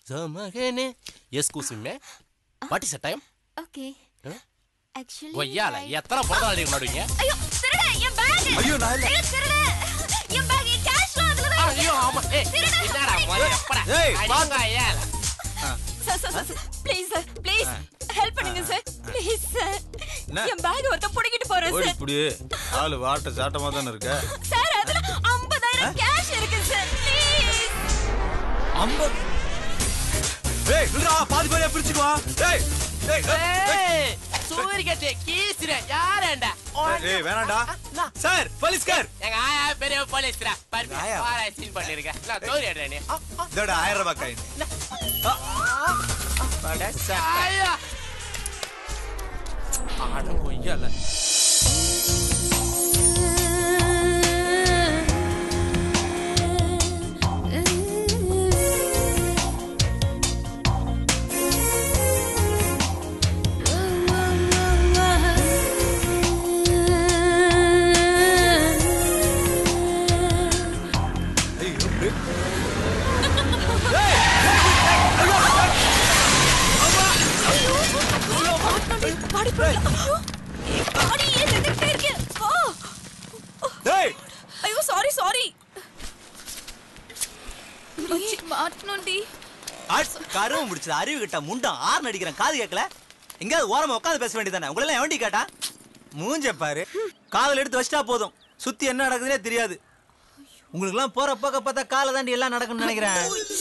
மகனே excuse me what is time okay Huh? Actually கொய்யால எத்தனை பிறந்தாடி நடுவீங்க ஐயோ திருட என் பேக் ஐயோ, நான் இல்ல. ஐயோ திருட என் பேக் என் கேஷ்லாம் அதுல தான் ஐயோ ஆமா ஏய் என்னடா முதல்ல எப்படா ஏய், வாங்க ஏல sir sir sir please sir please help பண்ணுங்க சார் ப்ளீஸ் சார் என்ன? என் பேக் ஒருத்த புடிக்கிட்டு போறேன் ஓடி சார் இப்படி ஆளு வாட்ட சாட்டமா தானே இருக்க சார் அதுல 50000 கேஷ் இருக்கு சார் ப்ளீஸ் ஐம்பது ஏய் விடுடா பாதி பாதியா பிரிச்சுக்குவா ஏய் ஏய் ஏய், ஏய் சூரியகட்டே கீசுற யாரேண்டா ஏய் வேணாம்டா சார் போலீஸ்கார் எங்க ஆயா பெரிய போலீஸ்ரா பர்மி ஆயா? பாரா சீன் பண்ணிருக்க நான் தோரி அடறே நீ இதோட ஆயிரம் ரூபாய் காயின் ஆயா ஆட கொய்யால பாடி பாடி ஐயோ பாடி ஏன் நின்னுட்டே இருக்கு ஆ ஏய் ஐயோ சாரி சாரி மாட்டணும்டி ஆட்ஸ் கருவம் முடிச்சது அறிவு கிட்ட முண்டம் ஆறு நடிக்கிறேன் காது கேட்கல எங்கேயாவது ஓரமா உட்காந்து பேச வேண்டியதானே உங்களை எல்லாம் எவண்டி கேட்டா மூஞ்ச பாரு காதல் எடுத்து வச்சிட்டா போதும் சுத்தி என்ன நடக்குதுன்னே தெரியாது உங்களுக்கு எல்லாம் போற போக்க பார்த்தா காலை தாண்டி எல்லாம் நடக்கும்னு நினைக்கிறேன்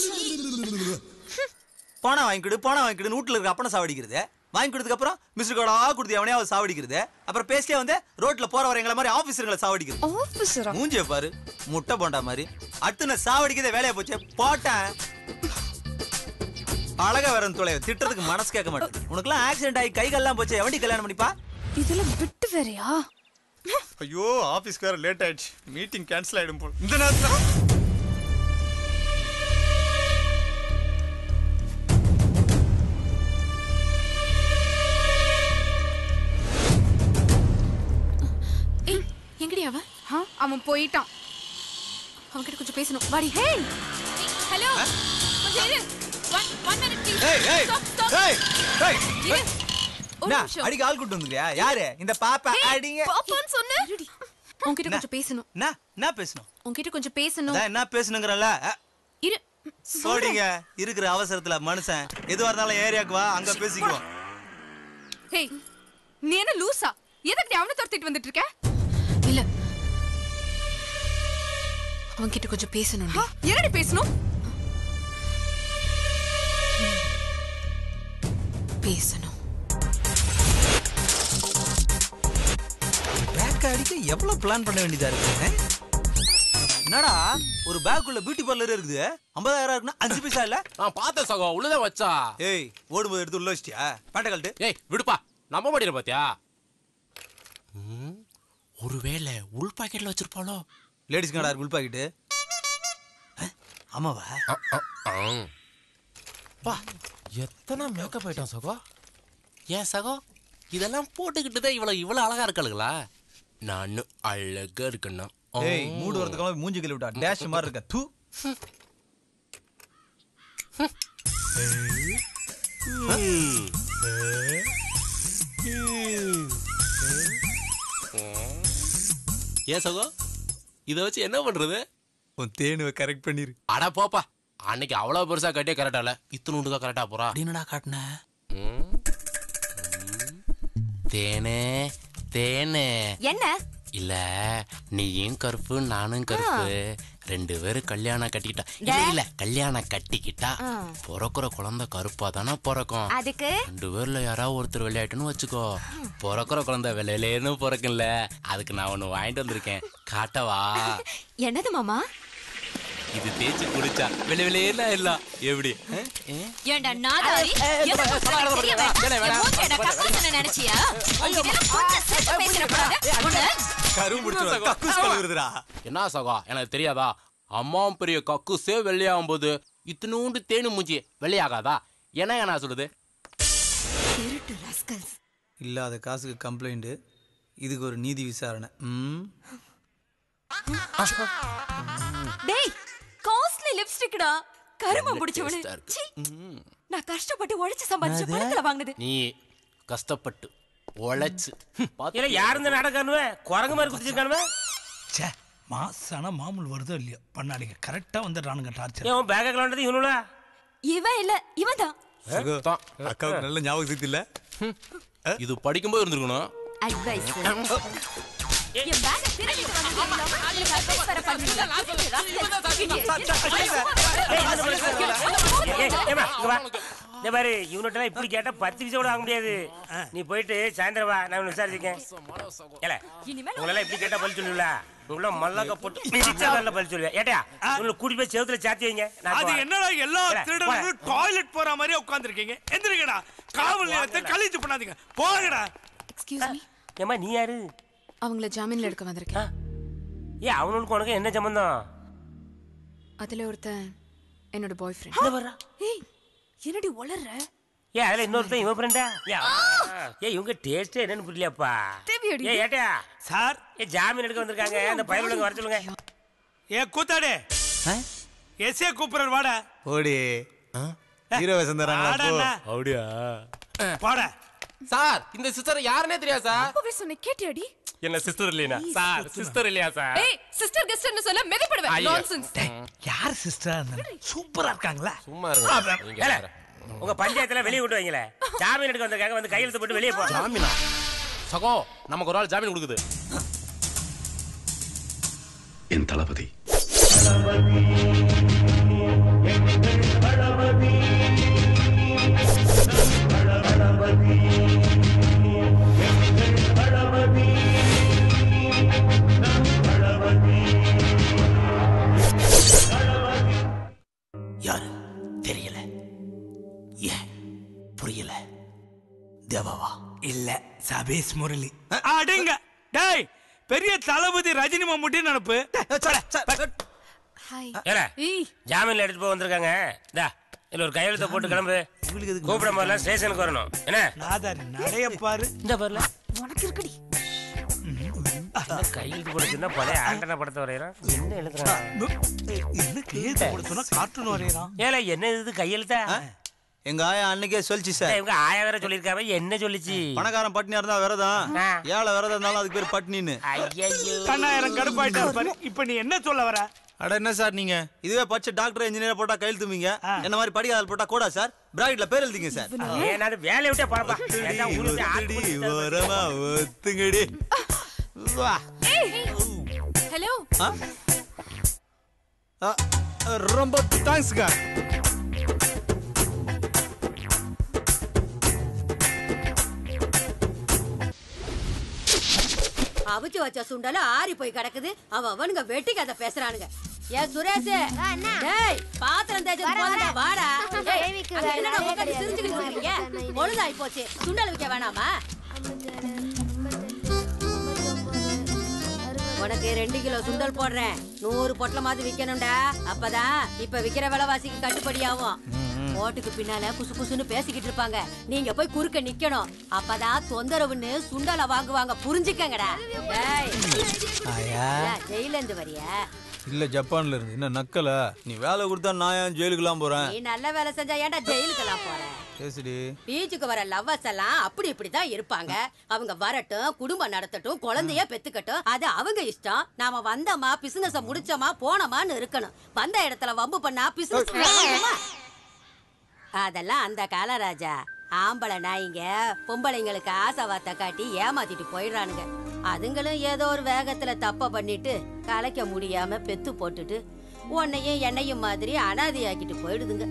போனா வாங்கிக்கிடு போனா வாங்கிக்கிடு வீட்டுல இருக்க அப்பனை சாவடிக்கிறது வாங்கி கொடுத்ததுக்கு அப்புறம் மிஸ்டர் கோடா கொடுத்து எவனையாவது சாவடிக்கிறது அப்புறம் பேசிட்டே வந்து ரோட்ல போற வரவங்கள மாதிரி ஆபீசர்களை சாவடிக்கிறது ஆஃபீஸரா மூஞ்சிய பாரு முட்டை போண்டா மாதிரி அடுத்து நான் சாவடிக்கதே வேலையை போச்சு போட்டேன் அழகா வரன் தொலை திட்டுறதுக்கு மனசு கேட்க மாட்டேன் உனக்குலாம் ஆக்சிடென்ட் ஆகி கை கால்லாம் போச்சு எவண்டி கல்யாணம் பண்ணிப்பா இதுல விட்டு வேறயா ஐயோ ஆபீஸ்க்கு வேற லேட் ஆயிடுச்சு மீட்டிங் கேன்சல் ஆயிடும் போல் இந்த நேரத்துல ஏய் எங்கடி அவன் அவன் போயிட்டான் அவன் கிட்ட கொஞ்சம் பேசணும் வாடி ஹே ஹலோ கொஞ்சம் இரு ஒன் ஒன் மினிட் ப்ளீஸ் ஏய் ஏய் ஸ்டாப் ஸ்டாப் ஏய் ஏய் இரு ஒரு என்ன, நிமிஷம் அடிக்க ஆள் கூட்டு வந்துருக்கியா யாரு இந்த பாப்பா அடிங்க பாப்பான்னு சொன்ன உன்கிட்ட கொஞ்சம் பேசணும் என்ன என்ன பேசணும் உன்கிட்ட கொஞ்சம் பேசணும் அதான் என்ன பேசணுங்கிறல்ல இரு சோடிங்க இருக்கிற அவசரத்துல மனுஷன் எதுவா இருந்தாலும் ஏரியாக்கு வா அங்க பேசிக்குவோம் ஹேய் நீ என்ன லூசா எதுக்கு நீ அவனை துரத்திட்டு வந்துட்டு இருக்க இல்ல அவன்கிட்ட கொஞ்சம் பேசணும் என்னடி பேசணும் பேசணும் பேக் அடிக்க எவ்வளவு பிளான் பண்ண வேண்டியதா இருக்கு ஆ? என்னடா ஒரு பேக்குள்ள பியூட்டி பார்லர் இருக்குது ஐம்பதாயிரம் இருக்குன்னா அஞ்சு பைசா இல்ல நான் பார்த்த சகோ உள்ளதான் வச்சா ஏய் ஓடும்போது எடுத்து உள்ள வச்சிட்டியா பேட்டை கழட்டு ஏய் விடுப்பா நம்ப மாட்டேற பாத்தியா ம், ஒருவேளை உள் பாக்கெட்ல வச்சிருப்பாளோ லேடிஸ் கடா இருக்கு உள்பாக்கிட்டு ஆமாவா பா எத்தனை மேக்கப் ஐட்டம் சகோ ஏன் சகோ இதெல்லாம் போட்டுக்கிட்டு தான் இவ்வளவு இவ்வளவு அழகா இருக்காளுங்களா நானும் அழகா இருக்கணும் ஏய் மூடு வரதுக்கெல்லாம் மூஞ்சி கழுவி விட்டா டேஷ் மாதிரி இருக்க தூ ம். ஏன் சகோ இதை வச்சு என்ன பண்றது உன் தேனுவை கரெக்ட் பண்ணிரு அட போப்பா அன்னைக்கு அவ்வளவு பெருசா கட்டியே கரெக்டால இத்தனுண்டுக்கா கரெக்டா போறா அப்படின்னடா காட்டின ம். ம். தேனே தேனே என்ன இல்ல நீயும் கருப்பு நானும் கருப்பு ரெண்டு பேரும் கல்யாணம் கட்டிக்கிட்டா இல்ல இல்ல கல்யாணம் கட்டிக்கிட்டா பிறக்கிற குழந்தை கருப்பா தானே பிறக்கும் அதுக்கு ரெண்டு பேர்ல யாராவது ஒருத்தர் விளையாட்டுன்னு வச்சுக்கோ பிறக்கிற குழந்தை விளையிலேன்னு பிறக்கும்ல அதுக்கு நான் ஒண்ணு வாங்கிட்டு வந்திருக்கேன் காட்டவா என்னது மாமா இது தேய்ச்சி குடிச்சா விலை விலையேல இல்ல எப்படி ஆ? ஏ? ஏண்டா நாதாரி எதுக்கு உனக்கு தெரிய வேண்டாம்? என் மூஞ்சிய நான் கக்கூசுன்னு நினைச்சியா? உன்கிட்ட எல்லாம் கொஞ்சம் சேர்த்து பேசிடக்கூடாது. உன்னை கரும்பு முடிச்சு கக்கூஸ் கழுவுறதுடா என்ன சகா எனக்கு தெரியாதா அம்மாவும் பெரிய கக்குசே வெள்ளையாகும் போது இத்தினூண்டு தேனு மூஞ்சி வெள்ளையாகாதா என்ன நான் சொல்லுது திருட்டு rascals. இல்லாத காசுக்கு கம்ப்ளைண்ட் இதுக்கு ஒரு நீதி விசாரணை ம் டேய் காஸ்ட்லி லிப்ஸ்டிக்டா கரும முடிச்சவனு taste ஆ இருக்கு. சீ. நான் கஷ்டப்பட்டு உழைச்சு சம்பாதிச்ச பணத்துல வாங்கினது நீ கஷ்டப்பட்டு உழைச்சு இல்ல யார் இந்த நாடகானுவ குரங்கு மாதிரி குதிச்சிருக்கானுவ ச்சே மாசான மாமூல் வருதோ இல்லையோ பண்ணாடிங்க கரெக்டா வந்துடுறானுங்க டார்ச்சர் ஏன் உன் பேக்க கலண்டது இவனுல இவன் இல்ல இவன் தான் அக்காவுக்கு நல்ல ஞாபகம் சக்தி இல்ல இது படிக்கும்போது இருந்திருக்கணும் அட்வைஸ் என் பேக திருடிட்டு வந்தது இல்லாம எனக்கு advice வேற பண்ணுவீங்க. இந்த மாதிரி இவனுட்டெல்லாம் இப்படி கேட்டா பத்து விசை கூட வாங்க முடியாது நீ போயிட்டு சாயந்தரம் வா நான் உன்னை விசாரிச்சிருக்கேன் ஏல இனிமேல் உங்களெல்லாம் இப்படி கேட்டா பழி சொல்லுவல உங்கள மல்லாக்க போட்டு மிதிச்சா நல்ல பழி சொல்லுவேன் ஏட்டா உங்களை கூட்டி போய் செவுத்துல சாத்தி வைங்க நான் அது போறேன். என்னடா எல்லா இல்ல, திருடனும் டாய்லெட் போற மாதிரி உட்கார்ந்திருக்கீங்க எந்திரிங்கடா காவல் நிலையத்தை கழிச்சு பண்ணாதீங்க போங்கடா எக்ஸ்கியூஸ் மீ ஏம்மா நீ யாரு அவங்கள ஜாமீன்ல எடுக்க வந்திருக்கேன் ஏ அவனுக்கு உனக்கு என்ன சம்பந்தம் அதுல ஒருத்தன் என்னோட பாய் ஃப்ரெண்ட் இந்த வர்றா ஏய் என்னடி உளற ஏ அதுல இன்னொருத்தன் இவன் ஃப்ரெண்டா ஏ இவங்க டேஸ்ட் என்னன்னு புரியலையாப்பா தேவையாடி ஏ ஏட்டா சார் ஏ ஜாமீன் எடுக்க வந்திருக்காங்க அந்த பயலுங்க வர சொல்லுங்க ஏ கூத்தாடே எஸ்ஏ கூப்பிடுற வாடா ஓடி ஹீரோ வேஷம் தராங்களா வாடா அப்போ? அண்ணா. அப்படியா போடா சார் இந்த சிஸ்டர் யாருன்னே தெரியாது சார் அப்பவே சொன்ன கேட்டியாடி என்ன சிஸ்டர் இல்லையா சார் சிஸ்டர் இல்லையா சார் ஏய் சிஸ்டர் கெஸ்ட்னு சொல்ல மிதிப்படுவேன் ஐயா. நான்சென்ஸ் யார் சிஸ்டர் சூப்பரா இருக்காங்களா சும்மா இருங்க நீங்க ஏல, வேற. உங்க பஞ்சாயத்துல வெளிய விட்டு வைங்களே ஜாமீன் எடுக்க வந்திருக்காங்க வந்து கையெழுத்து போட்டு வெளியே போ ஜாமீனா சகோ நமக்கு ஒரு ஆள் ஜாமீன் கொடுக்குது என் தளபதி யாரு தெரியல ஏன் புரியல தேவாவா இல்ல சபேஷ் முரளி அடிங்க டேய் பெரிய தளபதி ரஜினி மம்முட்டி நினப்பு ஹாய் ஏல ஏய் ஜாமீன்ல எடுத்து போய் வந்திருக்காங்க இந்தா இதுல ஒரு கையெழுத்த போட்டு கிளம்பு கூப்பிட போதெல்லாம் ஸ்டேஷனுக்கு வரணும் என்ன நாதாரி நடைய பாரு இந்த பாருல உனக்கு இருக்குடி கையெழுத்து போட்டுன்னா பழைய ஆண்டனா படத்தை வரையறான் என்ன எழுதுறான் என்ன கையெழுத்து கொடுத்தோன்னா கார்ட்டூன் வரையறான் ஏல என்ன இது கையெழுத்தா எங்க ஆயா அன்னைக்கே சொல்லிச்சு சார் ஏய், இவங்க ஆயா வேற சொல்லிருக்காம என்ன சொல்லிச்சு பணக்காரன் பட்னியா இருந்தா விரதம் ஆ. ஏழை விரதம் இருந்தாலும் அதுக்கு பேர் பட்னின்னு ஐயோ கண்ணாயிரம் கடுப்பாயிட்டா பாரு இப்ப நீ என்ன சொல்ல வர அட என்ன சார் நீங்க இதுவே படிச்ச டாக்டர் இன்ஜினியர் போட்டா கையெழுத்துவீங்க என்ன மாதிரி படிக்காத போட்டா கூட சார் பிராக்கெட்ல பேர் எழுதிங்க சார் ஏன் நான் வேலையை விட்டே போறப்பா ஏன்டா ஊருக்கு ஆள் ஒத்துடி, போட்டு ஓரமா ஒத்துங்கடி வா. ஹலோ ஆ, ரொம்ப தேங்க்ஸ்க்கா அவிச்சு வச்ச சுண்டல ஆறி போய் கிடக்குது அவ அவனுங்க வெட்டி கதை பேசுறானுங்க ஏன் சுரேஷ் டேய் பாத்திரம் தேய்ச்சது போதுடா வாடா டேய், அங்க என்னடா உட்கார்ந்து சிரிச்சுக்கிட்டு இருக்கீங்க பொழுதாய் போச்சு சுண்டல் விக்க வேணாமா உனக்கு ரெண்டு கிலோ சுண்டல் போடுறேன் நூறு பொட்டலமாவது விக்கணும்டா அப்பதான் இப்ப விக்கிற விலைவாசிக்கு கட்டுப்படி ஆகும் ஓட்டுக்கு பின்னால குசு குசுன்னு பேசிக்கிட்டு இருப்பாங்க நீங்க போய் குறுக்க நிக்கணும் அப்பதான் தொந்தரவுன்னு சுண்டலை வாங்குவாங்க புரிஞ்சுக்கங்கடா டேய் ஆயா ஏன், ஜெயில இருந்து வரியா இல்ல ஜப்பான்ல இருந்து என்ன நக்கல நீ வேலை கொடுத்தா நான் ஏன் ஜெயிலுக்குலாம் போறேன் நீ நல்ல வேலை செஞ்சா ஏன்டா ஜெயிலுக்கெல்லாம் போற பேசுடி பீச்சுக்கு வர லவ்வர்ஸ் எல்லாம் அப்படி இப்படிதான் இருப்பாங்க அவங்க வரட்டும் குடும்பம் நடத்தட்டும் குழந்தைய பெத்துக்கட்டும் அது அவங்க இஷ்டம் நாம வந்தோமா பிசினஸ முடிச்சோமா போனோமான்னு இருக்கணும் வந்த இடத்துல வம்பு பண்ணா பிசினஸ் அதெல்லாம் அந்த கால ராஜா ஆம்பளை நாய்ங்க பொம்பளைங்களுக்கு ஆசை வார்த்தை காட்டி ஏமாத்திட்டு போயிடுறானுங்க அதுங்களும் ஏதோ ஒரு வேகத்துல தப்ப பண்ணிட்டு கலைக்க முடியாம பெத்து போட்டுட்டு உன்னையும் என்னையும் மாதிரி அனாதையாக்கிட்டு போயிடுதுங்க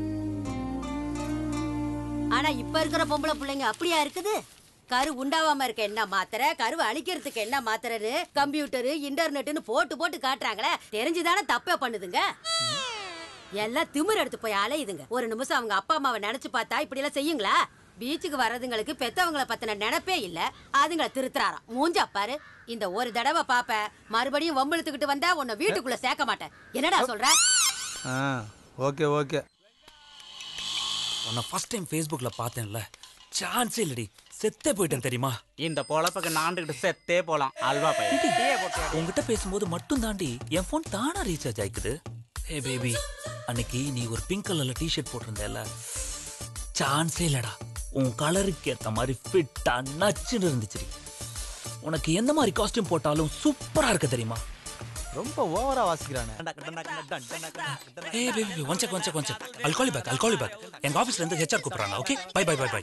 ஆனா இப்ப இருக்கிற பொம்பளை பிள்ளைங்க அப்படியா இருக்குது கரு உண்டாவாம இருக்க என்ன மாத்திரை கருவை அழிக்கிறதுக்கு என்ன மாத்திரைன்னு கம்ப்யூட்டரு இன்டர்நெட்னு போட்டு போட்டு காட்டுறாங்களே தெரிஞ்சுதானே தப்பே பண்ணுதுங்க எல்லாம் திமிர் எடுத்து போய் அலையுதுங்க ஒரு நிமிஷம் அவங்க அப்பா அம்மாவை நினைச்சு பார்த்தா இப்படி எல்லாம் செய்யுங்களா பீச்சுக்கு வர்றதுங்களுக்கு பெத்தவங்கள பத்தின நினைப்பே இல்ல அதுங்களை திருத்துறாராம் மூஞ்சா பாரு இந்த ஒரு தடவை பாப்ப மறுபடியும் வம்பிழுத்துக்கிட்டு வந்தா உன்னை வீட்டுக்குள்ள சேர்க்க மாட்டேன் என்னடா சொல்ற ஆ ஓகே ஓகே உன்னை ஃபர்ஸ்ட் டைம் ஃபேஸ்புக்கில் பார்த்தேன்ல சான்ஸே இல்லடி செத்தே போயிட்டேன் தெரியுமா இந்த பொழப்புக்கு நாண்டுகிட்டு செத்தே போலாம் அல்வா பையன் உங்ககிட்ட பேசும்போது மட்டும் தாண்டி என் ஃபோன் தானா ரீசார்ஜ் ஆயிக்குது ஏ பேபி அன்னைக்கு நீ ஒரு பிங்க் கலர்ல டிஷர்ட் போட்டிருந்தேல சான்ஸே இல்லடா உன் கலருக்கு ஏத்த மாதிரி ஃபிட்டா நச்சுன்னு இருந்துச்சு உனக்கு எந்த மாதிரி காஸ்டியூம் போட்டாலும் சூப்பரா இருக்கு தெரியுமா ரொம்ப ஓவரா வாசிக்கிறானே ஏய் baby one check one check one check I'll call you back I'll call you back எங்க ஆபீஸ்ல இருந்து ஹெச்ஆர் கூப்பிடுறாங்க okay bye bye bye bye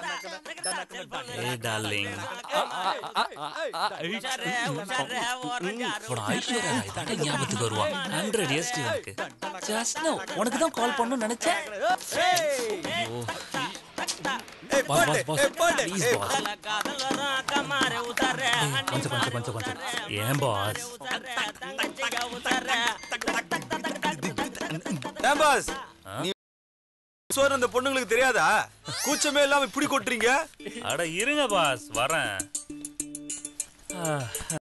ஏய் டார்லிங் போடா ஐஸ்வர்யா ராய் தான் ஞாபகத்துக்கு வருவா ஹண்ட்ரட் இயர்ஸ் இருக்கு ஜஸ்ட் நோ உனக்கு தான் கால் பண்ணணும்னு நினைச்சேன் ஐயோ. Boss boss boss please boss கொஞ்சம் கொஞ்சம் கொஞ்சம் கொஞ்சம் ஏன் பாஸ் ஏன் பாஸ் நீ சோறு அந்த பொண்ணுங்களுக்கு தெரியாதா கூச்சமே இல்லாம இப்படி கொட்டுறீங்க அட இருங்க பாஸ் வரேன்